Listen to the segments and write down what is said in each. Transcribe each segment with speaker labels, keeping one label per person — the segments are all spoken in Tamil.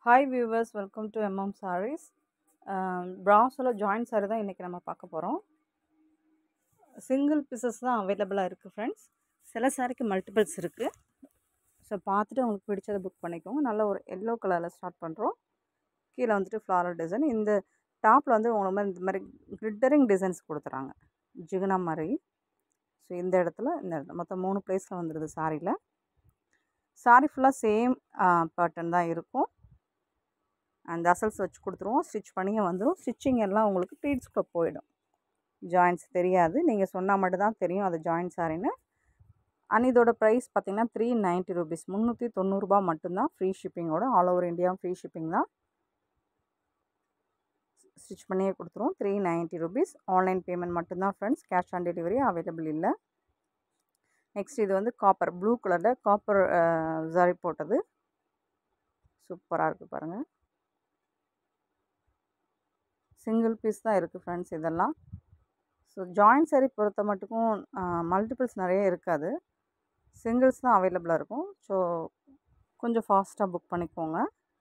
Speaker 1: hi viewers welcome to MM saris ப்ராஸில் ஜாயின்ட் சாரி தான் இன்றைக்கி நம்ம பார்க்க போகிறோம் சிங்கிள் பீசஸ் தான் அவைலபிளாக இருக்குது ஃப்ரெண்ட்ஸ் சில சாரிக்கு மல்டிபிள்ஸ் இருக்குது ஸோ பார்த்துட்டு உங்களுக்கு பிடிச்சதை புக் பண்ணிக்கோங்க நல்ல ஒரு எல்லோ கலரில் ஸ்டார்ட் பண்ணுறோம் கீழே வந்துட்டு ஃப்ளாரல் டிசைன் இந்த டாப்பில் வந்து உங்களுக்கு மாதிரி இந்த மாதிரி கிளிட்டரிங் டிசைன்ஸ் கொடுத்துறாங்க ஜிகுனா மாதிரி ஸோ இந்த இடத்துல இந்த இடத்துல மொத்தம் மூணு ப்ளேஸில் வந்துடுது சாரியில் சாரி ஃபுல்லாக சேம் பேட்டர்ன் தான் இருக்கும் அந்த அசல்ஸ் வச்சு கொடுத்துருவோம் ஸ்டிச் பண்ணியே வந்துடும் ஸ்டிச்சிங் எல்லாம் உங்களுக்கு ப்ளீட்ஸ்க்குள்ளே போயிடும் ஜாயின்ஸ் தெரியாது நீங்கள் சொன்னால் மட்டும் தான் தெரியும் அது ஜாயின்ட் சாரின்னு அண்ட் இதோட ப்ரைஸ் பார்த்திங்கன்னா த்ரீ நைன்ட்டி ருபீஸ் முந்நூற்றி தொண்ணூறுரூபா மட்டும்தான் ஃப்ரீ ஷிப்பிங்கோட all over India free shipping தான் ஸ்டிச் பண்ணியே கொடுத்துருவோம் three ninety rupees online payment மட்டும்தான் friends cash on delivery available இல்லை நெக்ஸ்ட் இது வந்து காப்பர் ப்ளூ கலரில் காப்பர் ஜரி போட்டது சூப்பராக இருக்குது பாருங்கள் சிங்கிள் பீஸ் தான் இருக்குது ஃப்ரெண்ட்ஸ் இதெல்லாம் ஸோ ஜாயின்ட் சரி பொறுத்த மட்டுக்கும் மல்டிபிள்ஸ் நிறைய இருக்காது சிங்கிள்ஸ் தான் அவைலபிளாக இருக்கும் ஸோ கொஞ்சம் ஃபாஸ்ட்டாக புக் பண்ணிக்கோங்க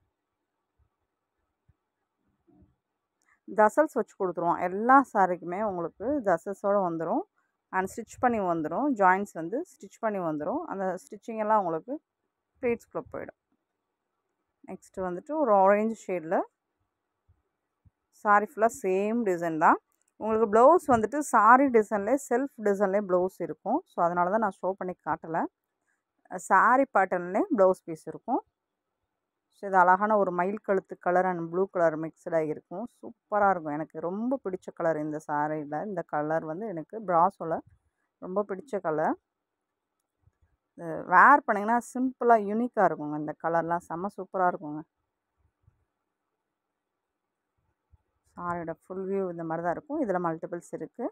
Speaker 1: தசல்ஸ் வச்சு கொடுத்துருவோம் எல்லா சாரிக்குமே உங்களுக்கு தசல்ஸோடு வந்துடும் அண்ட் ஸ்டிச் பண்ணி வந்துடும் ஜாயின்ஸ் வந்து ஸ்டிச் பண்ணி வந்துடும் அந்த ஸ்டிச்சிங் எல்லாம் உங்களுக்கு ப்ளீட்ஸ்குள்ளே போயிடும் நெக்ஸ்ட்டு வந்துட்டு ஒரு ஆரஞ்சு ஷேடில் சாரி ஃபுல்லாக சேம் டிசைன் தான் உங்களுக்கு ப்ளவுஸ் வந்துட்டு சாரி டிசைன்லேயே செல்ஃப் டிசைன்லேயே ப்ளவுஸ் இருக்கும் ஸோ அதனால தான் நான் ஷோ பண்ணி காட்டலை சாரி பேட்டர்ன்லேயே ப்ளவுஸ் பீஸ் இருக்கும் ஸோ இது அழகான ஒரு மயில் கழுத்து கலர் அண்ட் ப்ளூ கலர் மிக்சடாக இருக்கும் சூப்பராக இருக்கும் எனக்கு ரொம்ப பிடிச்ச கலர் இந்த சாரியில் இந்த கலர் வந்து எனக்கு ப்ராஸோவில் ரொம்ப பிடிச்ச கலர் வேர் பண்ணிங்கன்னா சிம்பிளாக யூனிக்காக இருக்குங்க இந்த கலர்லாம் செம்ம சூப்பராக இருக்குங்க சாரியோட ஃபுல் வியூ இந்த மாதிரி தான் இருக்கும் இதில் மல்டிபிள்ஸ் இருக்குது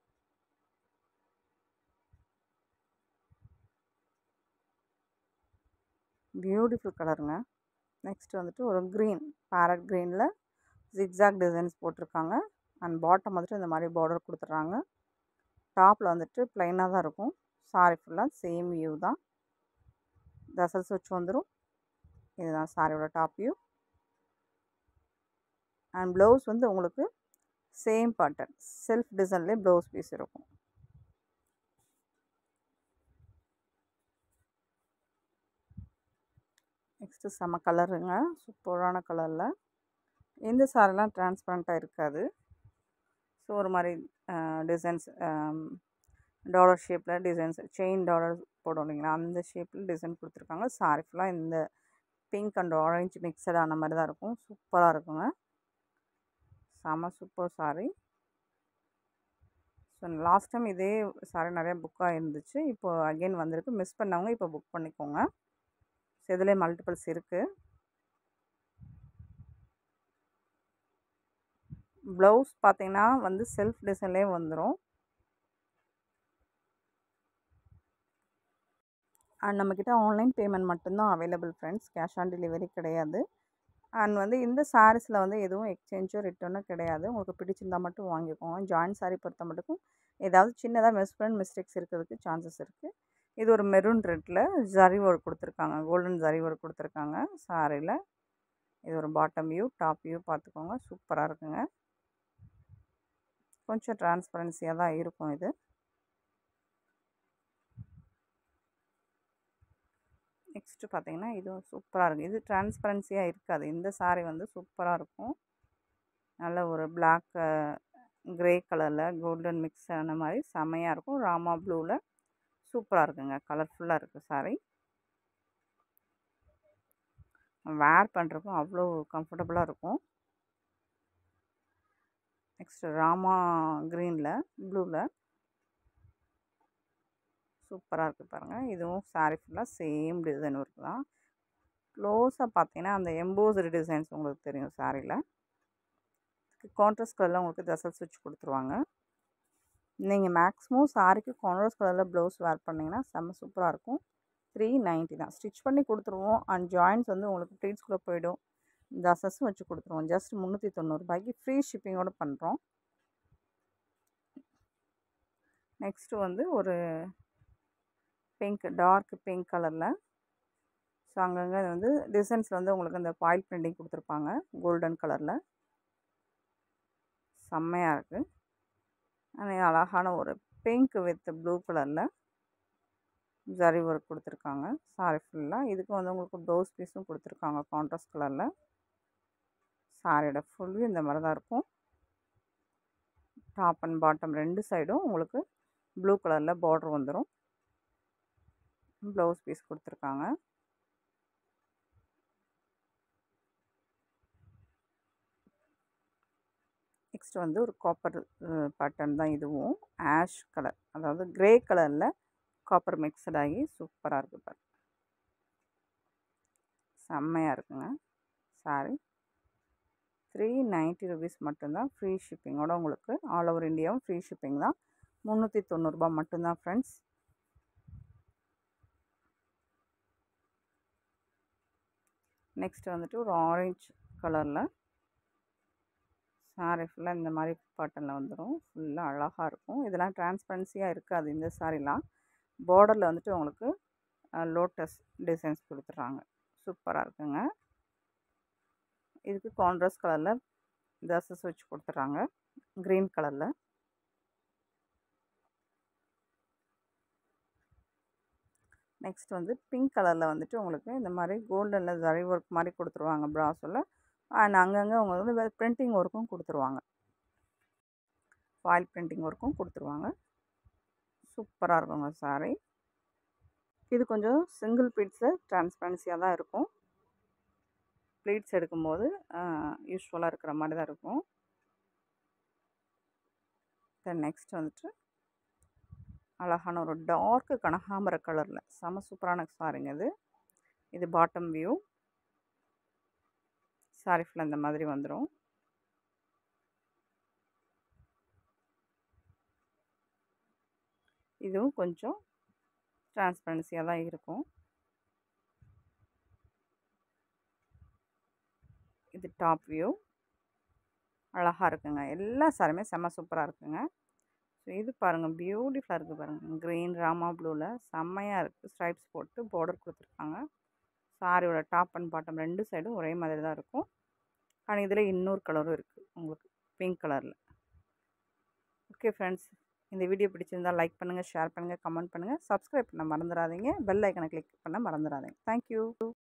Speaker 1: பியூட்டிஃபுல் கலருங்க நெக்ஸ்ட் வந்துட்டு ஒரு க்ரீன் பேரட் க்ரீனில் ஜிக்ஸாக் டிசைன்ஸ் போட்டிருக்காங்க அண்ட் பாட்டம் வந்துட்டு இந்த மாதிரி பார்டர் கொடுத்துட்றாங்க டாப்பில் வந்துட்டு ப்ளைனாக தான் இருக்கும் சாரி ஃபுல்லாக சேம் வியூ தான் தசல்ஸ் வச்சு வந்துடும் இதுதான் சாரியோட டாப் வியூ அண்ட் ப்ளவுஸ் வந்து உங்களுக்கு சேம் பேட்டர்ன் செல்ஃப் டிசைன்லேயே ப்ளவுஸ் பீஸ் இருக்கும் நெக்ஸ்ட்டு செம்ம கலருங்க சூப்பரான கலரில் இந்த சாரெல்லாம் டிரான்ஸ்பரண்ட்டாக இருக்காது ஸோ ஒரு மாதிரி டிசைன்ஸ் டாலர் ஷேப்பில் டிசைன்ஸ் செயின் டாலர் போடும் இல்லைங்களா அந்த ஷேப்பில் டிசைன் கொடுத்துருக்காங்க சாரி ஃபுல்லாக இந்த பிங்க் அண்ட் ஆரஞ்சு மிக்சட் ஆன மாதிரி தான் இருக்கும் சூப்பராக இருக்குங்க செம super sari so last time இதே சாரி நிறையா புக்காக இருந்துச்சு இப்போது அகெயின் வந்திருக்கு மிஸ் பண்ணவங்க இப்போ புக் பண்ணிக்கோங்க ஸோ இதில் மல்டிபிள்ஸ் இருக்குது ப்ளவுஸ் பார்த்தீங்கன்னா வந்து செல்ஃப் டிசைன்லேயே வந்துடும் அண்ட் நம்மக்கிட்ட ஆன்லைன் பேமெண்ட் மட்டும்தான் available friends cash on delivery கிடையாது அண்ட் வந்து இந்த சாரீஸில் வந்து எதுவும் எக்ஸ்சேஞ்சோ ரிட்டர்னோ கிடையாது உங்களுக்கு பிடிச்சிருந்தால் மட்டும் வாங்கிக்கோங்க ஜாயின்ட் சாரீ பொறுத்த மட்டுக்கும் ஏதாவது சின்னதாக மிஸ்பிரண்ட் மிஸ்டேக்ஸ் இருக்கிறதுக்கு சான்சஸ் இருக்குது இது ஒரு மெரூன் ரெட்டில் ஜரி ஒர்க் கொடுத்துருக்காங்க கோல்டன் ஜரி ஒர்க் கொடுத்துருக்காங்க சாரியில் இது ஒரு பாட்டம் வியூ டாப் வியூ பார்த்துக்கோங்க சூப்பராக இருக்குங்க கொஞ்சம் டிரான்ஸ்பரன்சியாக தான் இருக்கும் இது நெக்ஸ்ட்டு பார்த்தீங்கன்னா இதுவும் சூப்பராக இருக்குது இது டிரான்ஸ்பரன்சியாக இருக்காது இந்த சாரீ வந்து சூப்பராக இருக்கும் நல்ல ஒரு பிளாக் க்ரே கலரில் கோல்டன் மிக்ஸ் ஆன மாதிரி செமையாக இருக்கும் ராமா ப்ளூவில் சூப்பராக இருக்குங்க கலர்ஃபுல்லாக இருக்குது சாரீ வேர் பண்ணுறக்கும் அவ்வளோ கம்ஃபர்டபுளாக இருக்கும் நெக்ஸ்ட்டு ராமா க்ரீனில் ப்ளூவில் சூப்பராக இருக்குது பாருங்கள் இதுவும் சாரீ ஃபுல்லாக சேம் டிசைன் ஒர்க் தான் க்ளோஸாக பார்த்தீங்கன்னா அந்த எம்போஸ்டு டிசைன்ஸ் உங்களுக்கு தெரியும் சாரியில் கான்ட்ராஸ்ட் கலரில் உங்களுக்கு தசல் ஸ்விட்ச் கொடுத்துருவாங்க நீங்கள் மேக்ஸிமம் சாரிக்கு கான்ட்ராஸ்ட் கலரில் ப்ளவுஸ் வேர் பண்ணிங்கன்னா செம்ம சூப்பராக இருக்கும் த்ரீ நைன்ட்டி தான் ஸ்டிச் பண்ணி கொடுத்துருவோம் அண்ட் ஜாயின்ஸ் வந்து உங்களுக்கு ப்ளீட்ஸ்குள்ளே போயிடும் தசஸும் வச்சு கொடுத்துருவோம் ஜஸ்ட் முந்நூற்றி தொண்ணூறுபாய்க்கு ஃப்ரீ ஷிப்பிங்கோடு பண்ணுறோம் நெக்ஸ்ட்டு வந்து ஒரு பிங்க் டார்க் பிங்க் கலரில் ஸோ அங்கங்கே வந்து டிசைன்ஸில் வந்து உங்களுக்கு இந்த ஃபாயில் பிரிண்டிங் கொடுத்துருப்பாங்க கோல்டன் கலரில் செம்மையாக இருக்குது அது அழகான ஒரு பிங்க் வித் ப்ளூ கலரில் ஜரி ஒர்க் கொடுத்துருக்காங்க சாரி ஃபுல்லாக இதுக்கு வந்து உங்களுக்கு ப்ளவுஸ் பீஸும் கொடுத்துருக்காங்க கான்ட்ராஸ்ட் கலரில் சாரியோட ஃபுல் இந்த மாதிரி தான் இருக்கும் டாப் அண்ட் பாட்டம் ரெண்டு சைடும் உங்களுக்கு ப்ளூ கலரில் பார்டர் வந்துடும் ப்ளவுஸ் பீஸ் கொடுத்துருக்காங்க நெக்ஸ்ட் வந்து ஒரு காப்பர் பட்டன் தான் இதுவும் ஆஷ் கலர் அதாவது க்ரே கலரில் காப்பர் மிக்சட் ஆகி சூப்பராக இருக்குது பாரு செம்மையாக இருக்குங்க சாரி த்ரீ நைன்ட்டி ருபீஸ் மட்டும்தான் ஃப்ரீ ஷிப்பிங்கோட உங்களுக்கு ஆல் ஓவர் இந்தியாவும் ஃப்ரீ ஷிப்பிங் தான் முந்நூற்றி தொண்ணூறுரூபா மட்டும்தான் ஃப்ரெண்ட்ஸ் நெக்ஸ்ட் வந்துட்டு ஒரு ஆரஞ்ச் கலரில் சாரி ஃபுல்லாக இந்த மாதிரி பாட்டனில் வந்துடும் ஃபுல்லாக அழகாக இருக்கும் இதெல்லாம் டிரான்ஸ்பரன்சியாக இருக்காது இந்த சாரிலாம் பார்டரில் வந்துட்டு உங்களுக்கு லோட்டஸ் டிசைன்ஸ் கொடுத்துட்றாங்க சூப்பராக இருக்குங்க இதுக்கு கான்ட்ராஸ்ட் கலரில் தசஸ் வச்சு கொடுத்துட்றாங்க க்ரீன் கலரில் நெக்ஸ்ட் வந்து பிங்க் கலரில் வந்துட்டு உங்களுக்கு இந்த மாதிரி கோல்டனில் ஜரி ஒர்க் மாதிரி கொடுத்துருவாங்க ப்ராஸில் அண்ட் அங்கங்கே அவங்க வந்து பிரிண்டிங் ஒர்க்கும் கொடுத்துருவாங்க ஃபாயில் பிரிண்டிங் ஒர்க்கும் கொடுத்துருவாங்க சூப்பராக இருக்குங்க சாரி இது கொஞ்சம் சிங்கிள் பீட்ஸு டிரான்ஸ்பரன்சியாக தான் இருக்கும் ப்ளீட்ஸ் எடுக்கும்போது யூஸ்ஃபுல்லாக இருக்கிற மாதிரி தான் இருக்கும் தென் நெக்ஸ்ட் வந்துட்டு அழகான ஒரு டார்க்கு கனகாம்பர கலரில் செம சூப்பரான சாரிங்க இது இது பாட்டம் வியூ சாரி ஃபுல்லாக இந்த மாதிரி வந்துடும் இதுவும் கொஞ்சம் டிரான்ஸ்பரன்சியாக தான் இருக்கும் இது டாப் வியூ அழகாக இருக்குங்க எல்லா சாரியுமே செம்ம சூப்பராக இருக்குங்க ஸோ இது பாருங்கள் பியூட்டிஃபுல்லாக இருக்குது பாருங்கள் க்ரீன் ராமா ப்ளூவில் செம்மையாக இருக்குது ஸ்ட்ரைப்ஸ் போட்டு பார்டர் கொடுத்துருக்காங்க சாரியோட டாப் அண்ட் பாட்டம் ரெண்டு சைடும் ஒரே மாதிரி தான் இருக்கும் ஆனால் இதில் இன்னொரு கலரும் இருக்குது உங்களுக்கு பிங்க் கலரில் ஓகே ஃப்ரெண்ட்ஸ் இந்த வீடியோ பிடிச்சிருந்தால் லைக் பண்ணுங்கள் ஷேர் பண்ணுங்கள் கமெண்ட் பண்ணுங்கள் சப்ஸ்கிரைப் பண்ண மறந்துடாதீங்க பெல் ஐக்கனை கிளிக் பண்ண மறந்துடாதீங்க தேங்க்யூ